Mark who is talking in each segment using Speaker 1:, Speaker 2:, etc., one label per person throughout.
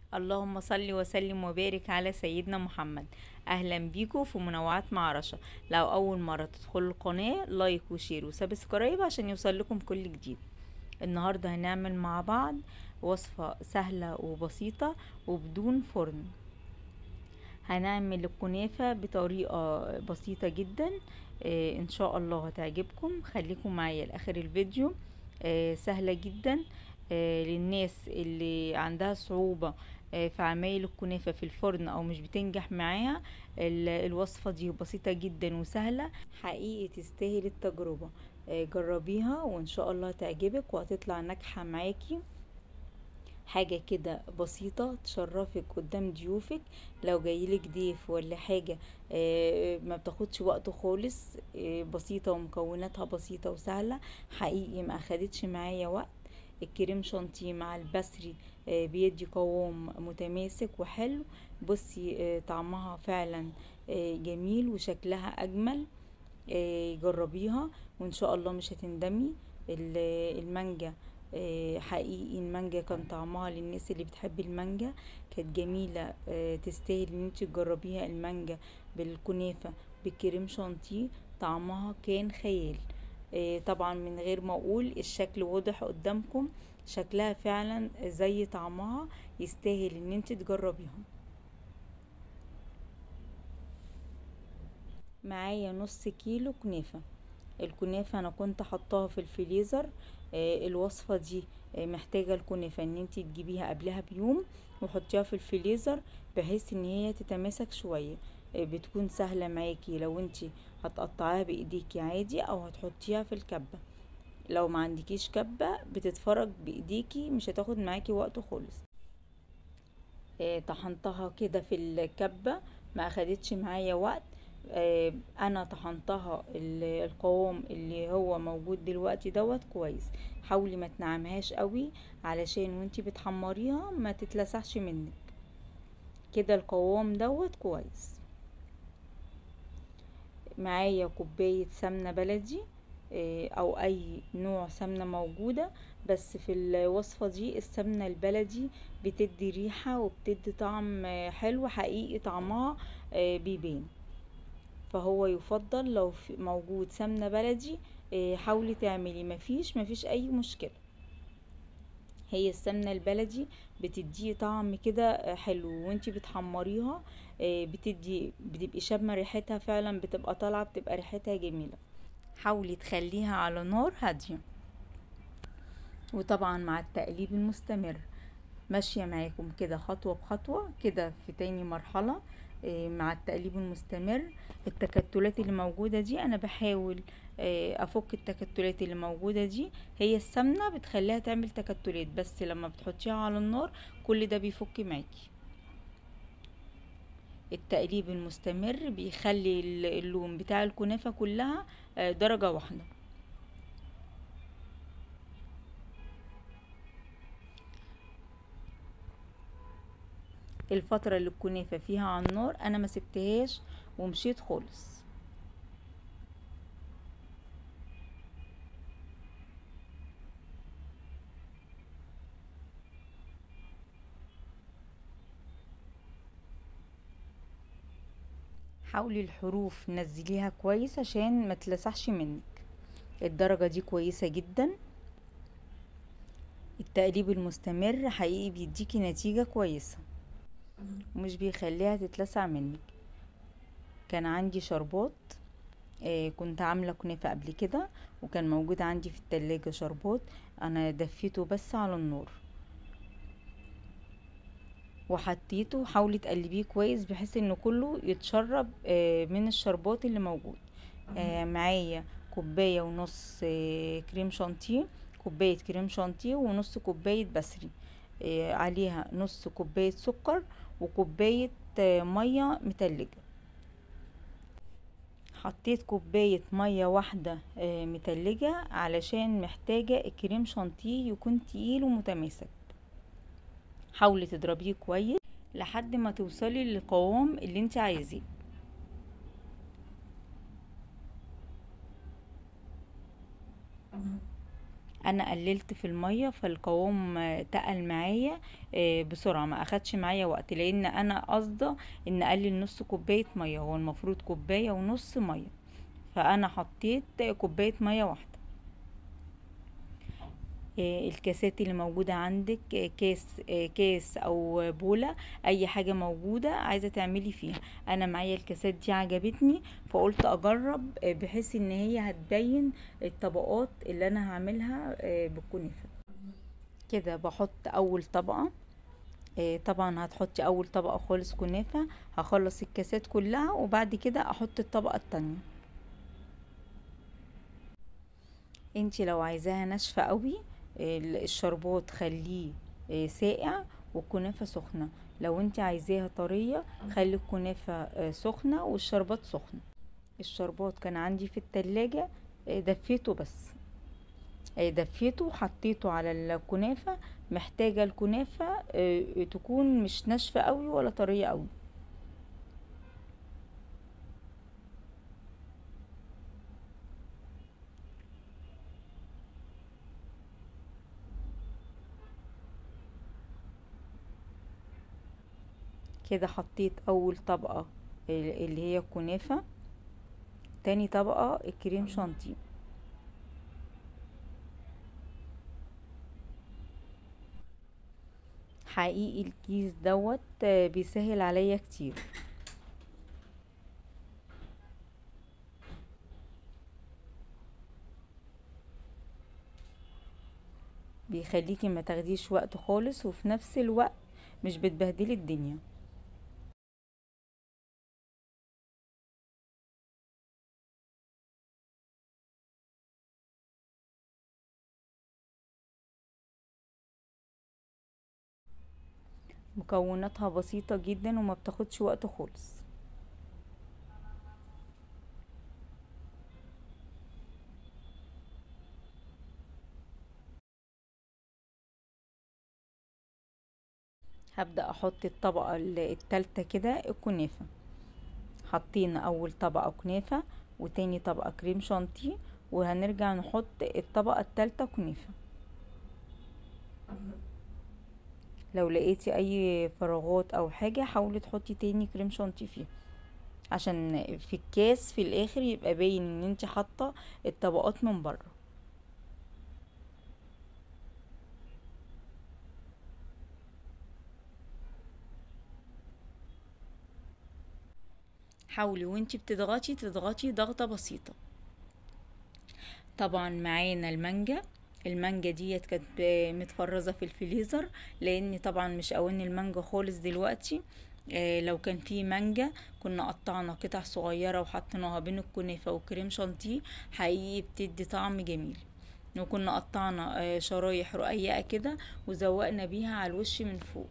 Speaker 1: اللهم صل وسلم وبارك على سيدنا محمد اهلا بيكم في منوعات مع رشا لو اول مره تدخلوا القناه لايك وشير وسبسكرايب عشان يوصل لكم كل جديد النهارده هنعمل مع بعض وصفه سهله وبسيطه وبدون فرن هنعمل الكنافه بطريقه بسيطه جدا آه ان شاء الله هتعجبكم خليكم معايا لاخر الفيديو آه سهله جدا آه للناس اللي عندها صعوبة آه في عمايل الكنافة في الفرن او مش بتنجح معاها الوصفة دي بسيطة جدا وسهلة حقيقي تستاهل التجربة آه جربيها وان شاء الله تعجبك وهتطلع ناجحة معاكي حاجة كده بسيطة تشرفك قدام ضيوفك لو جايلك ضيف ولا حاجة ما بتاخدش وقت خالص بسيطة ومكوناتها بسيطة وسهلة حقيقي ما اخدتش معايا وقت الكريم شانتيه مع البسري بيدي قوام متماسك وحلو بصي طعمها فعلا جميل وشكلها اجمل جربيها وان شاء الله مش هتندمي المانجا حقيقي المانجا كان طعمها للناس اللي بتحب المانجا كانت جميلة تستاهل ان انت تجربيها المانجا بالكنافة بالكريم شانتيه طعمها كان خيال طبعا من غير ما اقول الشكل واضح قدامكم شكلها فعلا زي طعمها يستاهل ان انت تجربيها معايا نص كيلو كنافة الكنافة انا كنت حطاها في الفريزر الوصفة دي محتاجة الكنافة ان انت تجيبيها قبلها بيوم وحطيها في الفريزر بحيث ان هي تتماسك شوية بتكون سهلة معاكي لو انت هتقطعيها بايديكي عادي او هتحطيها في الكبة لو ما عندكيش كبة بتتفرج بايديكي مش هتاخد معاكي وقت خالص طحنتها كده في الكبة ما اخدتش معايا وقت انا طحنتها القوام اللي هو موجود دلوقتي دوت كويس حاولي ما تنعمهاش قوي علشان وانتي بتحمريها ما تتلسعش منك كده القوام دوت كويس معايا كوباية سمنة بلدي او اي نوع سمنة موجودة بس في الوصفة دي السمنة البلدي بتدي ريحة وبتدي طعم حلو حقيقي طعمها بيبان فهو يفضل لو موجود سمنة بلدي حاولي تعملي مفيش مفيش اي مشكلة هي السمنة البلدي بتدي طعم كده حلو وانتي بتحمريها بتدي بتبقي شامة ريحتها فعلا بتبقى طالعة بتبقى ريحتها جميلة حاولي تخليها على نار هادية وطبعا مع التقليب المستمر ماشية معاكم كده خطوة بخطوة كده في تاني مرحلة مع التقليب المستمر التكتلات اللي موجودة دي انا بحاول افك التكتلات اللي موجودة دي هي السمنة بتخليها تعمل تكتلات بس لما بتحطيها على النار كل ده بيفك معاكي التقليب المستمر بيخلي اللون بتاع الكنافة كلها درجة واحدة الفترة اللي الكنافة فيها على النار انا ما سبتهاش ومشيت خالص حاولي الحروف نزليها كويس عشان ما تلسعش منك الدرجة دي كويسة جدا التقليب المستمر حقيقي بيديكي نتيجة كويسة ومش بيخليها تتلسع منك كان عندي شربات آه كنت عاملة كنافة قبل كده وكان موجود عندي في التلاجة شربات انا دفيته بس على النار وحطيته حاولي تقلبيه كويس بحيث انه كله يتشرب آه من الشربات اللي موجود آه معايا كوباية ونص كريم شانتيه كوباية كريم شانتيه ونص كوباية بسري عليها نص كوباية سكر وكوباية مية متلجة حطيت كوباية مية واحدة متلجة علشان محتاجة الكريم شانتيه يكون تقيل ومتماسك حاولي تضربيه كويس لحد ما توصلي للقوام اللي انت عايزاه انا قللت في الميه فالقوام آه، تقل معايا آه، بسرعه ما اخدش معايا وقت لان انا قصده ان اقلل نص كوبايه ميه هو المفروض كوبايه ونص ميه فانا حطيت كوبايه ميه واحده آه، الكاسات اللي موجودة عندك آه، كاس آه، كاس او بولة اي حاجة موجودة عايزة تعملي فيها انا معايا الكاسات دي عجبتني فقلت اجرب آه، بحيث ان هي هتبين الطبقات اللي انا هعملها آه، بالكنافة كده بحط اول طبقة آه، طبعا هتحطي اول طبقة خالص كنافة هخلص الكاسات كلها وبعد كده احط الطبقة التانية انتي لو عايزاها ناشفة قوي ال- الشربات خليه آه، ساقع والكنافة سخنة لو انتي عايزاها طرية خلي الكنافة آه، سخنة والشربات سخنة الشربات كان عندي في التلاجة آه، دفيته بس آه، دفيته وحطيته على الكنافة محتاجة الكنافة آه، تكون مش ناشفة قوي ولا طرية قوي كده حطيت اول طبقة ال- اللي هي الكنافة تاني طبقة الكريم شانتيه حقيقي الكيس دوت آه، بيسهل عليا كتير بيخليكي ما تاخديش وقت خالص وفي نفس الوقت مش بتبهدلي الدنيا مكوناتها بسيطة جدا وما بتاخدش وقت خالص هبدأ احط الطبقة ال- التالتة كده الكنافة حطينا اول طبقة كنافة وتاني طبقة كريم شانتيه وهنرجع نحط الطبقة التالتة كنافة لو لقيتي اي فراغات او حاجة حاولي تحطي تاني كريم شانتيه فيها عشان في الكاس في الاخر يبقى باين ان انت حاطة الطبقات من بره حاولي وانت بتضغطي تضغطي ضغطة بسيطة طبعا معانا المانجا المانجا ديت كانت ب- متفرزة في الفريزر لان طبعا مش اوان المانجا خالص دلوقتي آه، لو كان في مانجا كنا قطعنا قطع صغيرة وحطيناها بين الكنافة والكريم شانتيه حقيقي بتدي طعم جميل وكنا قطعنا آه، شرايح رقيقة كده وزوقنا بيها على الوش من فوق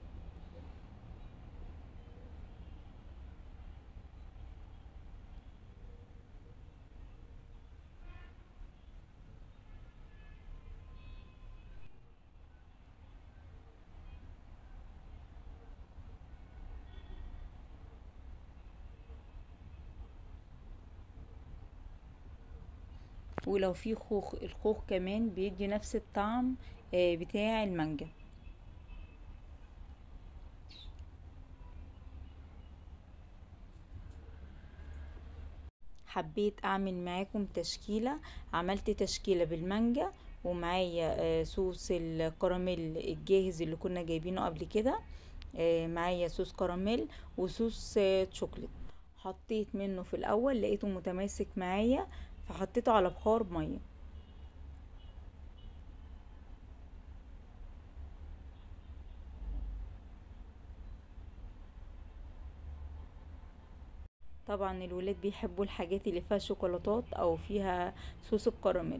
Speaker 1: ولو في خوخ الخوخ كمان بيدي نفس الطعم آه، بتاع المانجا حبيت اعمل معاكم تشكيلة عملت تشكيلة بالمانجا ومعايا آه، صوص الكراميل الجاهز اللي كنا جايبينه قبل كده آه، معايا صوص كراميل وصوص آه، شوكليت حطيت منه في الاول لقيته متماسك معايا فحطيته على بخار ميه طبعا الولاد بيحبوا الحاجات اللي فيها شوكولاتات او فيها صوص الكراميل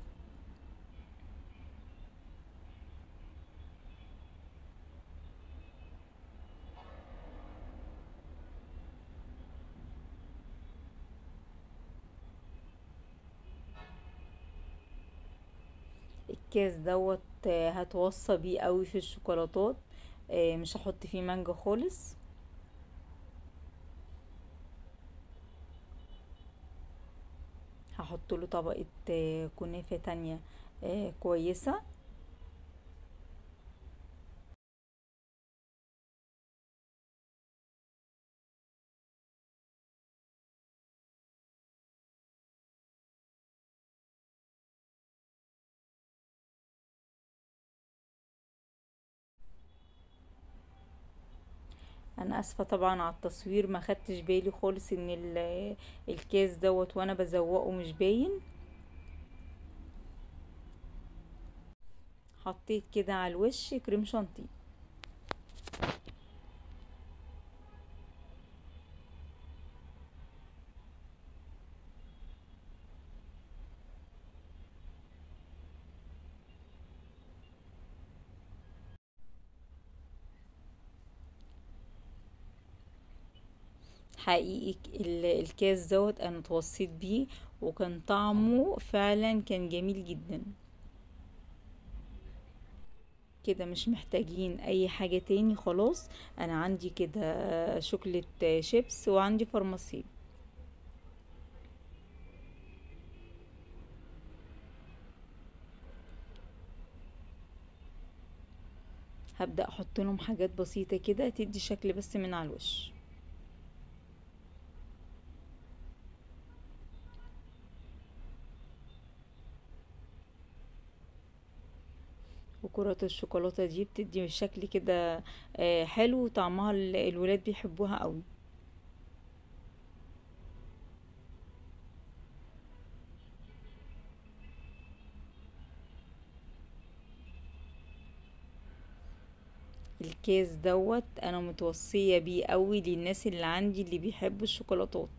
Speaker 1: الكاس دوت آه، هتوصى بيه قوي في الشوكولاتات آه، مش هحط فيه مانجا خالص هحط له طبقة آه، كنافة تانية آه كويسة انا اسفة طبعا على التصوير ما خدتش بالي خالص ان ال- الكاس دوت وانا بزوقه مش باين حطيت كده على الوش كريم شانتيه حقيقي ال- الكاس دوت انا اتوصيت بيه وكان طعمه فعلا كان جميل جدا كده مش محتاجين اي حاجة تاني خلاص انا عندي كده شوكولات شيبس وعندي فرماسيل هبدأ احط لهم حاجات بسيطة كده تدي شكل بس من على الوش وكرات الشوكولاتة دي بتدي شكل كده آه، حلو وطعمها ال- الولاد بيحبوها قوي الكيس دوت انا متوصية بيه قوي للناس اللي عندي اللي بيحبوا الشوكولاتات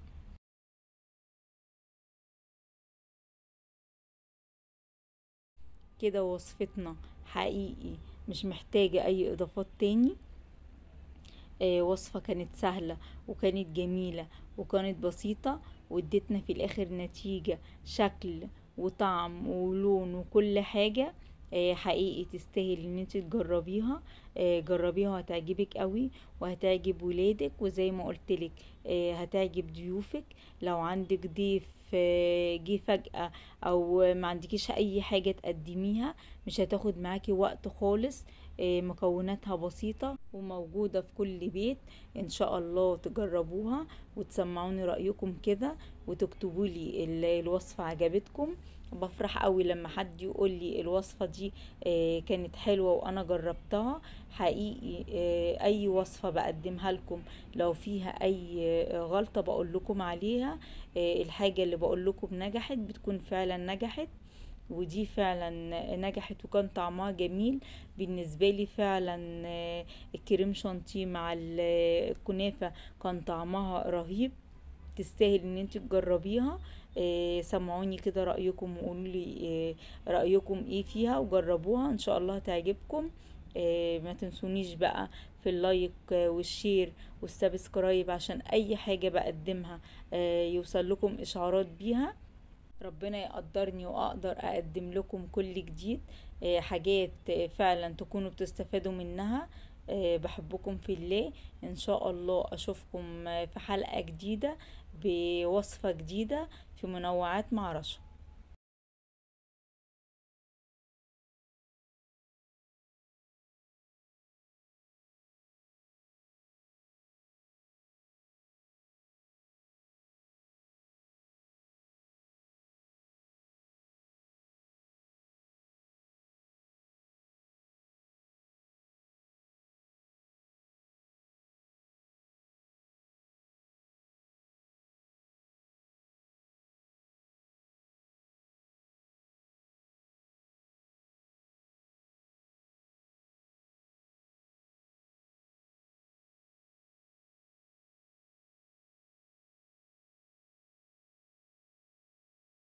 Speaker 1: كده وصفتنا حقيقي مش محتاجة اي اضافات تاني آه، وصفة كانت سهلة وكانت جميلة وكانت بسيطة وادتنا في الاخر نتيجة شكل وطعم ولون وكل حاجة آه، حقيقي تستاهل ان انت تجربيها آه، جربيها وهتعجبك قوي وهتعجب ولادك وزي ما قلتلك آه، هتعجب ضيوفك لو عندك ضيف آه، جه فجأة او ما عندكيش اي حاجة تقدميها مش هتاخد معاكي وقت خالص آه، مكوناتها بسيطة وموجودة في كل بيت ان شاء الله تجربوها وتسمعوني رأيكم كده وتكتبوا لي ال- الوصفة عجبتكم بفرح قوي لما حد يقول لي الوصفة دي آه، كانت حلوة وانا جربتها حقيقي آه، اي وصفة بقدمها لكم لو فيها اي آه، غلطة بقول لكم عليها آه، الحاجة اللي بقول لكم نجحت بتكون فعلا نجحت ودي فعلا نجحت وكان طعمها جميل بالنسبة لي فعلا آه، الكريم شانتيه مع ال- الكنافة كان طعمها رهيب تستاهل ان انت تجربيها آه، سمعوني كده رأيكم وقولوا لي آه، رأيكم ايه فيها وجربوها ان شاء الله تعجبكم آه، ما تنسونيش بقى في اللايك آه، والشير والسبسكرايب عشان اي حاجة بقدمها آه، يوصل لكم اشعارات بيها ربنا يقدرني واقدر اقدم لكم كل جديد آه، حاجات آه، فعلا تكونوا بتستفادوا منها آه، بحبكم في الله ان شاء الله اشوفكم آه، في حلقة جديدة بوصفة جديدة في منوعات مع رشا